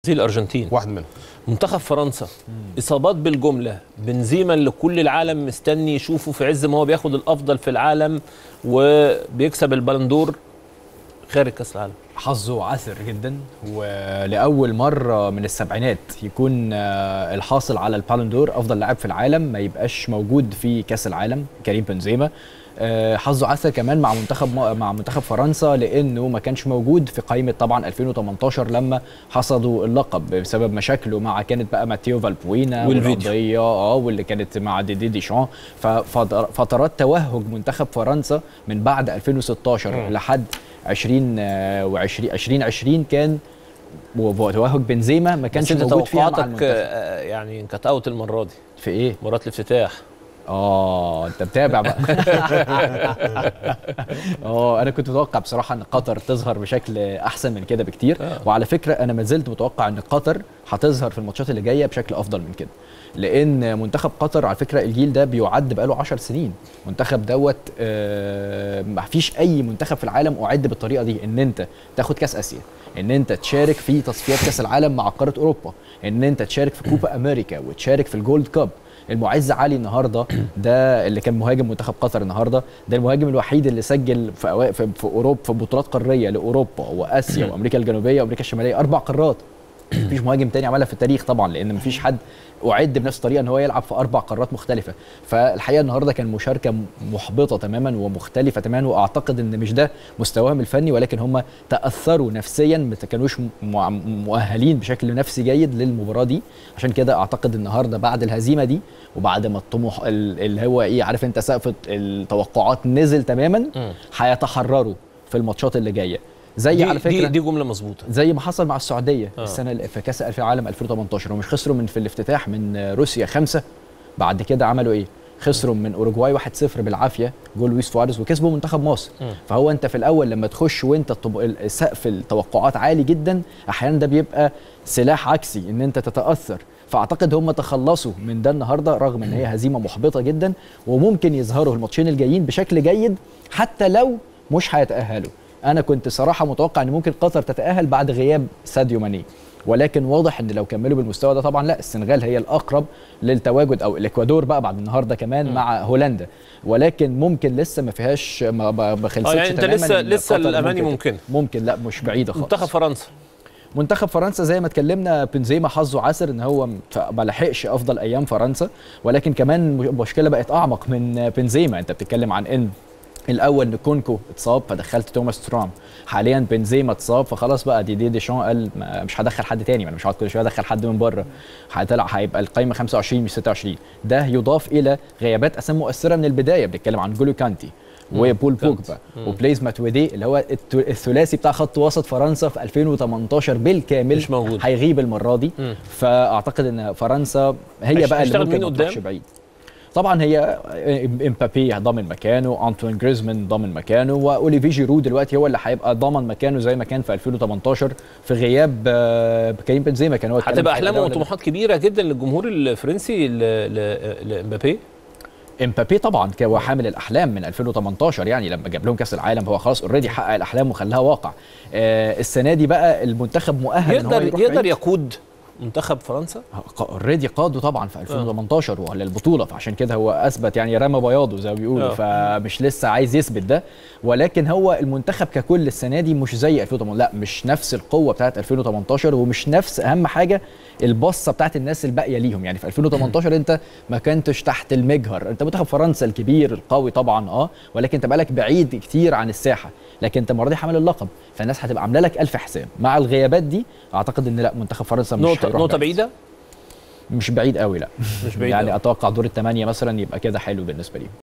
زي الارجنتين واحد منهم منتخب فرنسا اصابات بالجمله بنزيما اللي كل العالم مستني يشوفه في عز ما هو بياخد الافضل في العالم وبيكسب البلندور خارج كاس العالم حظه عسر جدا ولاول مره من السبعينات يكون آه، الحاصل على البالندور افضل لاعب في العالم ما يبقاش موجود في كاس العالم كريم بنزيما آه، حظه عسر كمان مع منتخب مع منتخب فرنسا لانه ما كانش موجود في قائمه طبعا 2018 لما حصدوا اللقب بسبب مشاكله مع كانت بقى ماتيو فالبوينا والفيديو. والقضيه اه واللي كانت مع ديدي ديشان ففترات توهج منتخب فرنسا من بعد 2016 لحد 20 و 20 2020 كان وتوهج بنزيما ما بس كانش انت موجود فيها مع توقعاتك المنتخب آه، يعني كانت اوت المره دي في ايه؟ مباراه الافتتاح اه انت متابع بقى اه انا كنت متوقع بصراحه ان قطر تظهر بشكل احسن من كده بكتير آه. وعلى فكره انا ما زلت متوقع ان قطر هتظهر في الماتشات اللي جايه بشكل افضل من كده لان منتخب قطر على فكره الجيل ده بيعد بقاله 10 سنين منتخب دوت آه ما فيش اي منتخب في العالم اعد بالطريقه دي ان انت تاخد كاس اسيا ان انت تشارك في تصفيات كاس العالم مع قاره اوروبا ان انت تشارك في كوبا امريكا وتشارك في الجولد كاب المعز علي النهارده ده اللي كان مهاجم منتخب قطر النهارده ده المهاجم الوحيد اللي سجل في أوا... في, في اوروبا في بطولات قاريه لاوروبا واسيا وامريكا الجنوبيه وامريكا الشماليه اربع قارات مفيش مهاجم تاني عملها في التاريخ طبعا لان مفيش حد اعد بنفس الطريقه ان هو يلعب في اربع قارات مختلفه فالحقيقه النهارده كان مشاركه محبطه تماما ومختلفه تماما واعتقد ان مش ده مستواهم الفني ولكن هم تاثروا نفسيا ما كانوش مع- مؤهلين بشكل نفسي جيد للمباراه دي عشان كده اعتقد النهارده بعد الهزيمه دي وبعد ما الطموح ال- اللي هو ايه عارف انت سقف التوقعات نزل تماما مم. هيتحرروا في الماتشات اللي جايه زي دي على فكره دي, دي جمله مظبوطه زي ما حصل مع السعوديه آه. آه. السنه اللي في كاس العالم 2018 ومش خسروا من في الافتتاح من روسيا خمسة بعد كده عملوا ايه خسروا من اوروجواي 1-0 بالعافيه جول لويس سواريز وكسبوا منتخب مصر مم. فهو انت في الاول لما تخش وانت الطب- سقف التوقعات عالي جدا احيانا ده بيبقى سلاح عكسي ان انت تتاثر فاعتقد هم تخلصوا من ده النهارده رغم ان هي هزيمه محبطه جدا وممكن يظهروا الماتشين الجايين بشكل جيد حتى لو مش هيتاهلوا انا كنت صراحه متوقع ان ممكن قطر تتاهل بعد غياب ساديو ماني ولكن واضح ان لو كملوا بالمستوى ده طبعا لا السنغال هي الاقرب للتواجد او الاكوادور بقى بعد النهارده كمان مم. مع هولندا ولكن ممكن لسه ما فيهاش ما ما ما خلصتش اه يعني انت تماماً لسه إن لسه قطر الاماني ممكن ممكنه ممكن لا مش بعيده خالص منتخب فرنسا منتخب فرنسا زي ما اتكلمنا بنزيما حظه عسر ان هو ما لحقش افضل ايام فرنسا ولكن كمان المشكله بقت اعمق من بنزيما انت بتتكلم عن ان الاول نكونكو اتصاب فدخلت توماس ترام حاليا بنزيما اتصاب فخلاص بقى دي دي ديشان قال ما- مش هدخل حد تاني ما انا مش هقعد كل شويه ادخل حد من بره هتلع هيبقى القايمه 25 مش 26 ده يضاف الى غيابات اسامي مؤثره من البدايه بنتكلم عن جولو كانتي وبول كانت. بوجبا وبليز ماتويدي اللي هو الت- الثلاثي بتاع خط وسط فرنسا في 2018 بالكامل مش موجود. هيغيب المره دي مم. فاعتقد ان فرنسا هي هيش- بقى اللي هيشتغل ممكن مين ما تروحش قدام؟ بعيد طبعا هي امبابي ضامن مكانه انطوين جريزمان ضامن مكانه واوليفي جيرو دلوقتي هو اللي هيبقى ضامن مكانه زي ما كان في 2018 في غياب آه، كريم بنزيما كان هو اتكلم هتبقى في احلام الأول. وطموحات كبيره جدا للجمهور الفرنسي ل- ل- لامبابي امبابي طبعا كان هو حامل الاحلام من 2018 يعني لما جاب لهم كاس العالم هو خلاص اوريدي حقق الاحلام وخلاها واقع آه السنه دي بقى المنتخب مؤهل إن هو يقدر يروح يقدر بعيد. يقود منتخب فرنسا اوريدي قاده طبعا في 2018 ولا البطوله فعشان كده هو اثبت يعني رمى بياضه زي ما بيقولوا آه. فمش لسه عايز يثبت ده ولكن هو المنتخب ككل السنه دي مش زي 2018 لا مش نفس القوه بتاعت 2018 ومش نفس اهم حاجه البصه بتاعت الناس الباقيه ليهم يعني في 2018 انت ما كنتش تحت المجهر انت منتخب فرنسا الكبير القوي طبعا اه ولكن انت بقالك بعيد كتير عن الساحه لكن انت المره دي حامل اللقب فالناس هتبقى عامله لك الف حساب مع الغيابات دي اعتقد ان لا منتخب فرنسا مش نقطه هيروح نقطه بعيد. بعيده مش بعيد قوي لا مش بعيد يعني أوي. اتوقع دور الثمانيه مثلا يبقى كده حلو بالنسبه لي